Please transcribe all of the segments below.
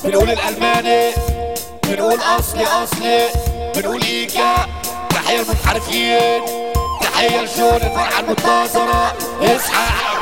بنقول الالماني بنقول اصلي اصلي بنقول ايكا تحية المنحرفين تحية لجون الفرحة المنتظرة اصحى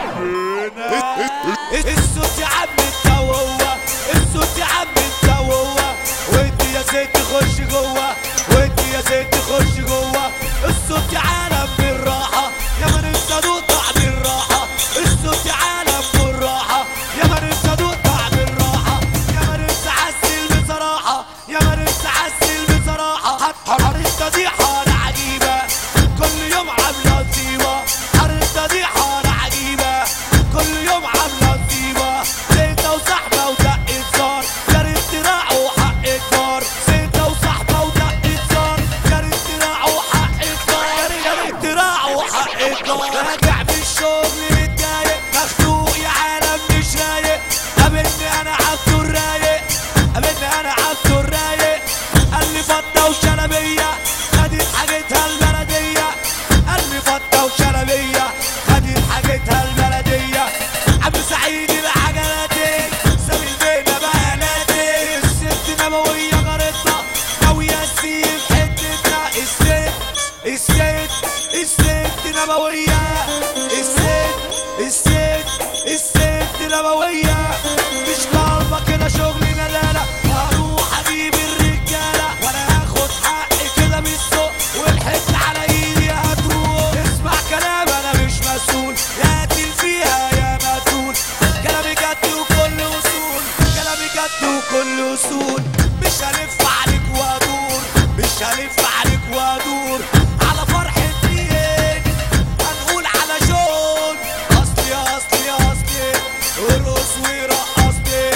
الصوت يا عم انت وهو الصوت يا عم انت وهو وانت يا ست خش جوه وانت يا ست خش جوه الصوت يا عالم بالراحه يا من انت دوق طعم الراحه الصوت يا عالم بالراحه يا من انت دوق طعم الراحه يا من انت عسل بصراحه يا من انت عسل بصراحه حريصه دي حاره عجيبه كل يوم عامله نصيبه حريصه دي حاره عجيبه كل يوم عامله نصيبه زيتة وصحبة ودقة صار يا ريت تراعوا حق الدار زيتة وصحبة ودقة صار يا ريت تراعوا حق الدار يا ريت تراعوا حق الدار راجع من الشغل متضايق مخنوق يا عالم مش رايق قابلني انا عبده الرايق قابلني انا عبده الرايق قال لي فضة وشلبية خدت حاجتها البلدية قال لي فضة وشلبية خدت حاجتها البلدية عم سعيد العجلاتي سامي البينا بياناتي الست نبوية جارتنا ناوية تسيب حتتنا الست الست الست نبوية الست الست الست نبوية مش طالبة كده شغل ندالة هروح اجيب الرجالة وانا هاخد حقي كده من السوق والحته على ايدي هتروح اسمع كلام انا مش مسؤول يا قاتل فيها يا مقتول كلامي جد وكل اصول كلامي جد وكل اصول مش هلف عليك وادور مش هلف عليك وادور على فرحة مين هنقول على جون اصلي اصلي اصلي ارقص ورقصني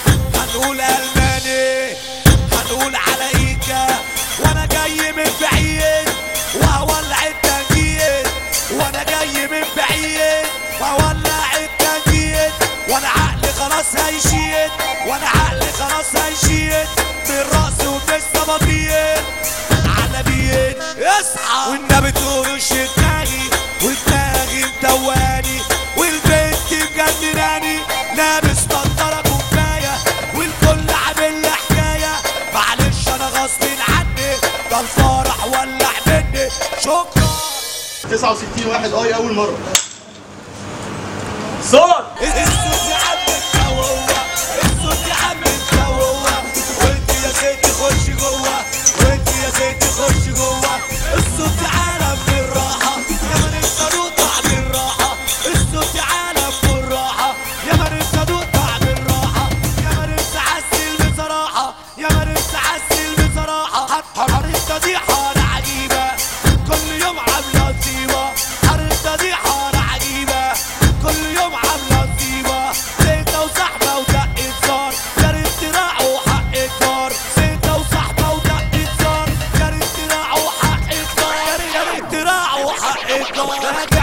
هنقول الماني هنقول على ايكا وانا جاي من بعيد وهولع التنجيد وانا جاي من بعيد وهولع التنجيد وانا عقلي خلاص هيشيد وانا عقلي خلاص هيشيد من راسي ومن الصبابيين على بيين اصحى والنبي تقولش دماغي ودماغي مدواني والبنت مجنناني لابس نضاره كوبايه والكل عامل لي حكايه معلش انا غصب عني ده الفرح ولع مني شكرا 69 واحد اي اول مره صوت الصوت يا عم انت وهو الصوت يا عم انت وهو وانت يا ست خش جوه وانت يا ست خش جوه الصوت يا عالم بالراحه يا من انت دوق طعم الراحه الصوت يا عالم بالراحه يا من انت دوق طعم الراحه يا من انت عسل بصراحه يا من انت عسل بصراحه حريصه دي حاره عجيبه كل يوم عامله نصيبه حريصه دي حاره عجيبه كل يوم عامله نصيبه زيتة وصحبة ودقة صار يا ريت تراعوا حق الدار زيتة وصحبة ودقة صار يا ريت تراعوا حق الدار يا ريت تراعوا حق الدار